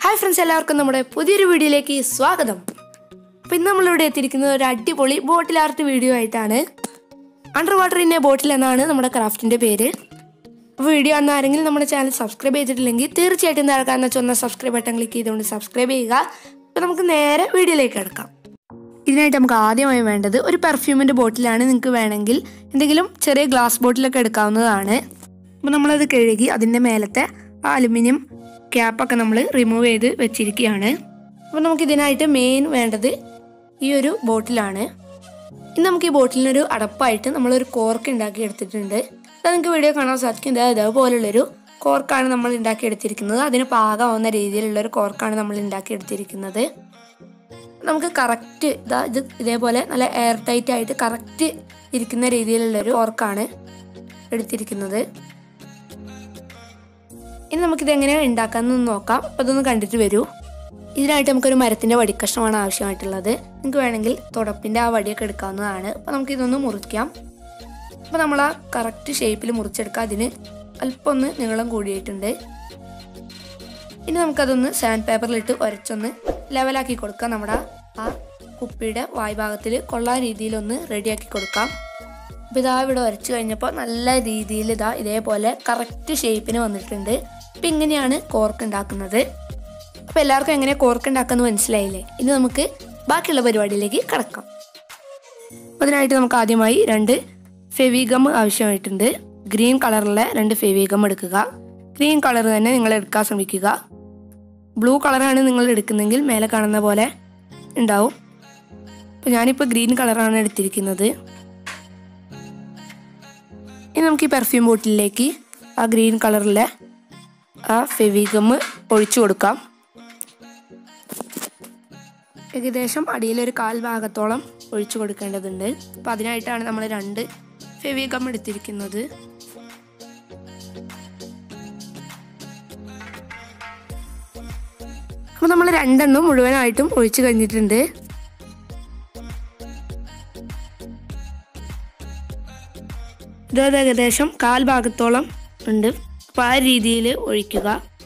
hi friends എല്ലാവർക്കും നമ്മുടെ പുതിയൊരു വീഡിയോയിലേക്ക് സ്വാഗതം അപ്പോൾ ഇന്ന് നമ്മളിവിടെ എത്തിയിരിക്കുന്നത് ഒരു അടിപൊളി ബോട്ടിൽ ആർട്ട് വീഡിയോ ആയിട്ടാണ് under water in a bottle എന്നാണ് നമ്മുടെ ക്രാഫ്റ്റിൻ്റെ പേര് അപ്പോൾ വീഡിയോ അന്ന് ആരെങ്കിലും നമ്മുടെ ചാനൽ സബ്സ്ക്രൈബ് ചെയ്തിട്ടില്ലെങ്കിൽ തീർച്ചയായിട്ടും താഴെ കാണുന്ന ചുവന്ന സബ്സ്ക്രൈബ് ബട്ടൺ ക്ലിക്ക് ചെയ്തുകൊണ്ട് സബ്സ്ക്രൈബ് ചെയ്യുക അപ്പോൾ നമുക്ക് നേരെ വീഡിയോയിലേക്ക് കിടക്കാം ഇതിനായിട്ട് നമുക്ക് ആദ്യമായി വേണ്ടത് ഒരു പെർഫ്യൂമിൻ്റെ ബോട്ടിലാണ് നിങ്ങൾക്ക് വേണമെങ്കിൽ എന്തെങ്കിലും ചെറിയ ഗ്ലാസ് ബോട്ടിലൊക്കെ എടുക്കാവുന്നതാണ് അപ്പോൾ നമ്മളത് കഴുകി അതിൻ്റെ മേലത്തെ ആ അലുമിനിയം ക്യാപ്പൊക്കെ നമ്മൾ റിമൂവ് ചെയ്ത് വെച്ചിരിക്കുകയാണ് അപ്പോൾ നമുക്ക് ഇതിനായിട്ട് മെയിൻ വേണ്ടത് ഈ ഒരു ബോട്ടിലാണ് ഇന്ന് നമുക്ക് ഈ ബോട്ടിലിനൊരു അടപ്പായിട്ട് നമ്മളൊരു കോർക്ക് ഉണ്ടാക്കി എടുത്തിട്ടുണ്ട് അത് നിങ്ങൾക്ക് വീഡിയോ കാണാൻ സാധിക്കും ഇതാ ഇതേപോലുള്ളൊരു കോർക്കാണ് നമ്മൾ ഉണ്ടാക്കിയെടുത്തിരിക്കുന്നത് അതിന് പാകമാവുന്ന രീതിയിലുള്ള ഒരു കോർക്കാണ് നമ്മൾ ഉണ്ടാക്കിയെടുത്തിരിക്കുന്നത് നമുക്ക് കറക്റ്റ് ഇതാ ഇത് ഇതേപോലെ നല്ല എയർ ടൈറ്റ് ആയിട്ട് കറക്റ്റ് ഇരിക്കുന്ന രീതിയിലുള്ളൊരു കോർക്കാണ് എടുത്തിരിക്കുന്നത് ഇനി നമുക്കിത് എങ്ങനെയാണ് ഉണ്ടാക്കാമെന്ന് നോക്കാം അപ്പോൾ അതൊന്ന് കണ്ടിട്ട് വരൂ ഇതിനായിട്ട് നമുക്കൊരു മരത്തിൻ്റെ വടിക്കഷ്ണമാണ് ആവശ്യമായിട്ടുള്ളത് നിങ്ങൾക്ക് വേണമെങ്കിൽ തുടപ്പിൻ്റെ ആ വടിയൊക്കെ എടുക്കാവുന്നതാണ് അപ്പോൾ നമുക്കിതൊന്ന് മുറിക്കാം അപ്പോൾ നമ്മൾ ആ കറക്റ്റ് ഷേപ്പിൽ മുറിച്ചെടുക്കാം അതിന് അല്പം ഒന്ന് നീളം കൂടിയിട്ടുണ്ട് ഇനി നമുക്കതൊന്ന് സാൻഡ് പേപ്പറിലിട്ട് ഉരച്ചൊന്ന് ലെവലാക്കി കൊടുക്കാം നമ്മുടെ ആ കുപ്പിയുടെ വായ്ഭാഗത്തിൽ കൊള്ളാൻ രീതിയിലൊന്ന് റെഡിയാക്കി കൊടുക്കാം അപ്പോൾ ഇതാ ഇവിടെ ഉരച്ച് കഴിഞ്ഞപ്പോൾ നല്ല രീതിയിൽ ഇതാ ഇതേപോലെ കറക്റ്റ് ഷേപ്പിന് വന്നിട്ടുണ്ട് അപ്പം ഇങ്ങനെയാണ് കോർക്ക് ഉണ്ടാക്കുന്നത് അപ്പോൾ എല്ലാവർക്കും എങ്ങനെ കോർക്ക് ഉണ്ടാക്കുന്നത് മനസ്സിലായില്ലേ ഇനി നമുക്ക് ബാക്കിയുള്ള പരിപാടിയിലേക്ക് കടക്കാം അതിനായിട്ട് നമുക്ക് ആദ്യമായി രണ്ട് ഫെവിഗം ആവശ്യമായിട്ടുണ്ട് ഗ്രീൻ കളറിലെ രണ്ട് ഫെവിഗം എടുക്കുക ഗ്രീൻ കളർ തന്നെ നിങ്ങൾ എടുക്കാൻ ശ്രമിക്കുക ബ്ലൂ കളറാണ് നിങ്ങൾ എടുക്കുന്നെങ്കിൽ മേലെ കാണുന്ന പോലെ ഉണ്ടാവും അപ്പോൾ ഞാനിപ്പോൾ ഗ്രീൻ കളറാണ് എടുത്തിരിക്കുന്നത് ഇനി നമുക്ക് ഈ പെർഫ്യൂം ബോട്ടിലേക്ക് ആ ഗ്രീൻ കളറിലെ ആ ഫെവിഗം ഒഴിച്ചു കൊടുക്കാം ഏകദേശം അടിയിലൊരു കാൽ ഭാഗത്തോളം ഒഴിച്ചു കൊടുക്കേണ്ടതുണ്ട് അപ്പോൾ അതിനായിട്ടാണ് നമ്മൾ രണ്ട് ഫെവിഗം എടുത്തിരിക്കുന്നത് അപ്പോൾ നമ്മൾ രണ്ടെണ്ണം മുഴുവനായിട്ടും ഒഴിച്ചു കഴിഞ്ഞിട്ടുണ്ട് ഇത് ഏകദേശം കാൽ ഭാഗത്തോളം ഉണ്ട് അപ്പോൾ ആ രീതിയിൽ ഒഴിക്കുക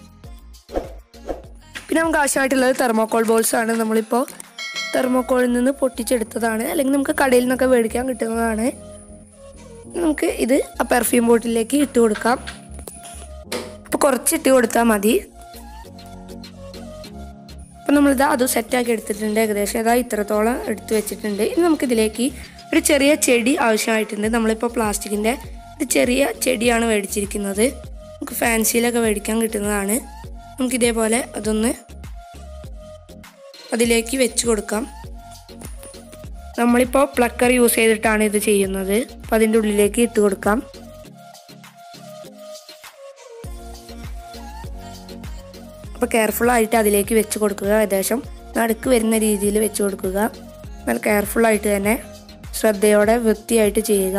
പിന്നെ നമുക്ക് ആവശ്യമായിട്ടുള്ളത് തെർമോക്കോൾ ബോൾസ് ആണ് നമ്മളിപ്പോൾ തെർമോക്കോളിൽ നിന്ന് പൊട്ടിച്ചെടുത്തതാണ് അല്ലെങ്കിൽ നമുക്ക് കടയിൽ നിന്നൊക്കെ മേടിക്കാൻ കിട്ടുന്നതാണ് നമുക്ക് ഇത് ആ പെർഫ്യൂം ബോട്ടിലേക്ക് ഇട്ട് കൊടുക്കാം അപ്പോൾ കുറച്ച് ഇട്ട് കൊടുത്താൽ മതി അപ്പം നമ്മളിതാ അത് സെറ്റാക്കി എടുത്തിട്ടുണ്ട് ഏകദേശം ഇതാ ഇത്രത്തോളം എടുത്ത് വെച്ചിട്ടുണ്ട് ഇനി നമുക്കിതിലേക്ക് ഒരു ചെറിയ ചെടി ആവശ്യമായിട്ടുണ്ട് നമ്മളിപ്പോൾ പ്ലാസ്റ്റിക്കിൻ്റെ ഒരു ചെറിയ ചെടിയാണ് മേടിച്ചിരിക്കുന്നത് നമുക്ക് ഫാൻസിയിലൊക്കെ മേടിക്കാൻ കിട്ടുന്നതാണ് നമുക്കിതേപോലെ അതൊന്ന് അതിലേക്ക് വെച്ച് കൊടുക്കാം നമ്മളിപ്പോൾ പ്ലക്കർ യൂസ് ചെയ്തിട്ടാണ് ഇത് ചെയ്യുന്നത് അപ്പോൾ അതിൻ്റെ ഉള്ളിലേക്ക് ഇട്ട് കൊടുക്കാം അപ്പോൾ കെയർഫുള്ളായിട്ട് അതിലേക്ക് വെച്ച് കൊടുക്കുക ഏകദേശം നടുക്ക് വരുന്ന രീതിയിൽ വെച്ച് കൊടുക്കുക നല്ല കെയർഫുള്ളായിട്ട് തന്നെ ശ്രദ്ധയോടെ വൃത്തിയായിട്ട് ചെയ്യുക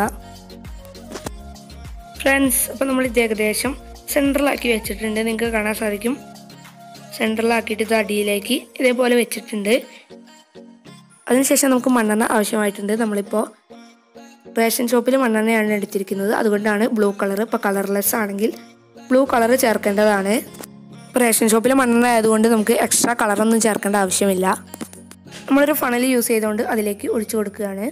ഫ്രണ്ട്സ് അപ്പോൾ നമ്മൾ ഇത് ഏകദേശം സെൻട്രലാക്കി വെച്ചിട്ടുണ്ട് നിങ്ങൾക്ക് കാണാൻ സാധിക്കും സെൻട്രലാക്കിയിട്ട് ഇത് അടിയിലേക്ക് ഇതേപോലെ വെച്ചിട്ടുണ്ട് അതിനുശേഷം നമുക്ക് മണ്ണെണ്ണ ആവശ്യമായിട്ടുണ്ട് നമ്മളിപ്പോൾ റേഷൻ ഷോപ്പിൽ മണ്ണെണ്ണയാണ് എടുത്തിരിക്കുന്നത് അതുകൊണ്ടാണ് ബ്ലൂ കളർ ഇപ്പോൾ കളർലെസ് ആണെങ്കിൽ ബ്ലൂ കളർ ചേർക്കേണ്ടതാണ് ഇപ്പോൾ റേഷൻ ഷോപ്പിൽ മണ്ണെണ്ണ ആയതുകൊണ്ട് നമുക്ക് എക്സ്ട്രാ കളറൊന്നും ചേർക്കേണ്ട ആവശ്യമില്ല നമ്മളൊരു ഫണൽ യൂസ് ചെയ്തുകൊണ്ട് അതിലേക്ക് ഒഴിച്ചു കൊടുക്കുകയാണ്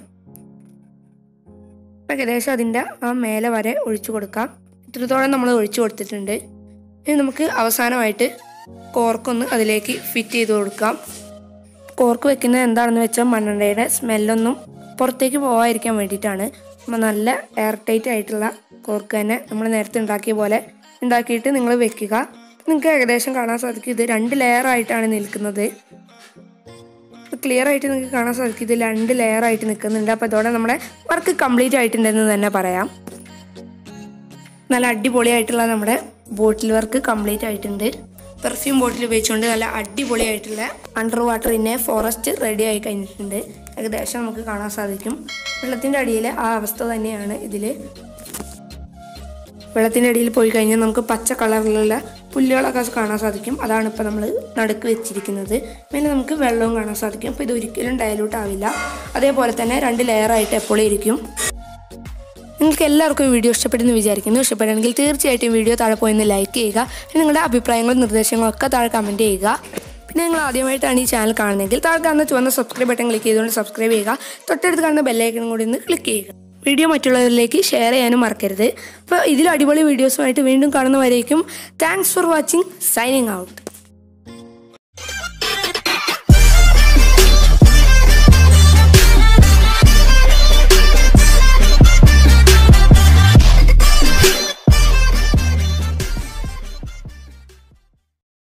ഏകദേശം അതിൻ്റെ ആ മേലെ വരെ ഒഴിച്ചു കൊടുക്കാം ഇത്രത്തോളം നമ്മൾ ഒഴിച്ചു കൊടുത്തിട്ടുണ്ട് ഇനി നമുക്ക് അവസാനമായിട്ട് കോർക്കൊന്ന് അതിലേക്ക് ഫിറ്റ് ചെയ്ത് കൊടുക്കാം കോർക്ക് വെക്കുന്നത് എന്താണെന്ന് വെച്ചാൽ മണ്ണെണ്ണയുടെ സ്മെല്ലൊന്നും പുറത്തേക്ക് പോകാതിരിക്കാൻ വേണ്ടിയിട്ടാണ് നമ്മൾ നല്ല എയർ ടൈറ്റ് ആയിട്ടുള്ള കോർക്ക് തന്നെ നമ്മൾ നേരത്തെ ഉണ്ടാക്കിയ പോലെ ഉണ്ടാക്കിയിട്ട് നിങ്ങൾ വെക്കുക നിങ്ങൾക്ക് ഏകദേശം കാണാൻ സാധിക്കും ഇത് രണ്ട് ലെയർ ആയിട്ടാണ് നിൽക്കുന്നത് ക്ലിയർ ആയിട്ട് നിങ്ങൾക്ക് കാണാൻ സാധിക്കും ഇത് രണ്ട് ലെയർ ആയിട്ട് നിൽക്കുന്നുണ്ട് അപ്പോൾ അതോടെ നമ്മുടെ വർക്ക് കംപ്ലീറ്റ് ആയിട്ടുണ്ടെന്ന് തന്നെ പറയാം നല്ല അടിപൊളിയായിട്ടുള്ള നമ്മുടെ ബോട്ടിൽ വർക്ക് കംപ്ലീറ്റ് ആയിട്ടുണ്ട് പെർഫ്യൂം ബോട്ടിൽ ഉപയോഗിച്ചുകൊണ്ട് നല്ല അടിപൊളിയായിട്ടുള്ള under water in a forest ready ആയി കഴിഞ്ഞിട്ടുണ്ട് ഏകദേശം നമുക്ക് കാണാൻ സാധിക്കും വെള്ളത്തിൻ്റെ അടിയിൽ ആ അവസ്ഥ തന്നെയാണ് ഇതിൽ വെള്ളത്തിൻ്റെ അടിയിൽ പോയി കഴിഞ്ഞാൽ നമുക്ക് പച്ച കളറിലുള്ള പുല്ലുകളൊക്കെ കാണാൻ സാധിക്കും അതാണ് ഇപ്പോൾ നമ്മൾ നടുക്ക് വെച്ചിരിക്കുന്നത് പിന്നെ നമുക്ക് വെള്ളവും കാണാൻ സാധിക്കും അപ്പോൾ ഇത് ഒരിക്കലും ഡയലൂട്ട് ആവില്ല അതേപോലെ തന്നെ രണ്ട് ലെയറായിട്ട് എപ്പോഴും ഇരിക്കും നിങ്ങൾക്ക് എല്ലാവർക്കും ഈ വീഡിയോ ഇഷ്ടപ്പെട്ടെന്ന് വിചാരിക്കുന്നു ഇഷ്ടപ്പെടുമെങ്കിൽ തീർച്ചയായിട്ടും വീഡിയോ താഴെ പോയി ഒന്ന് ലൈക്ക് ചെയ്യുക പിന്നെ നിങ്ങളുടെ അഭിപ്രായങ്ങളും നിർദ്ദേശങ്ങളും ഒക്കെ താഴെ കമൻറ്റ് ചെയ്യുക പിന്നെ നിങ്ങൾ ആദ്യമായിട്ടാണ് ഈ ചാനൽ കാണുന്നതെങ്കിൽ താഴെ കാണുന്ന ചുവന്ന സബ്സ്ക്രൈബ് ബട്ടൺ ക്ലിക്ക് ചെയ്തുകൊണ്ട് സബ്സ്ക്രൈബ് ചെയ്യുക തൊട്ടടുത്ത് കാണുന്ന ബെല്ലൈക്കണും കൂടി ഒന്ന് ക്ലിക്ക് ചെയ്യുക വീഡിയോ മറ്റുള്ളവരിലേക്ക് ഷെയർ ചെയ്യാനും മറക്കരുത് അപ്പോൾ ഇതിൽ അടിപൊളി വീഡിയോസുമായിട്ട് വീണ്ടും കാണുന്നവരേക്കും thanks for watching signing out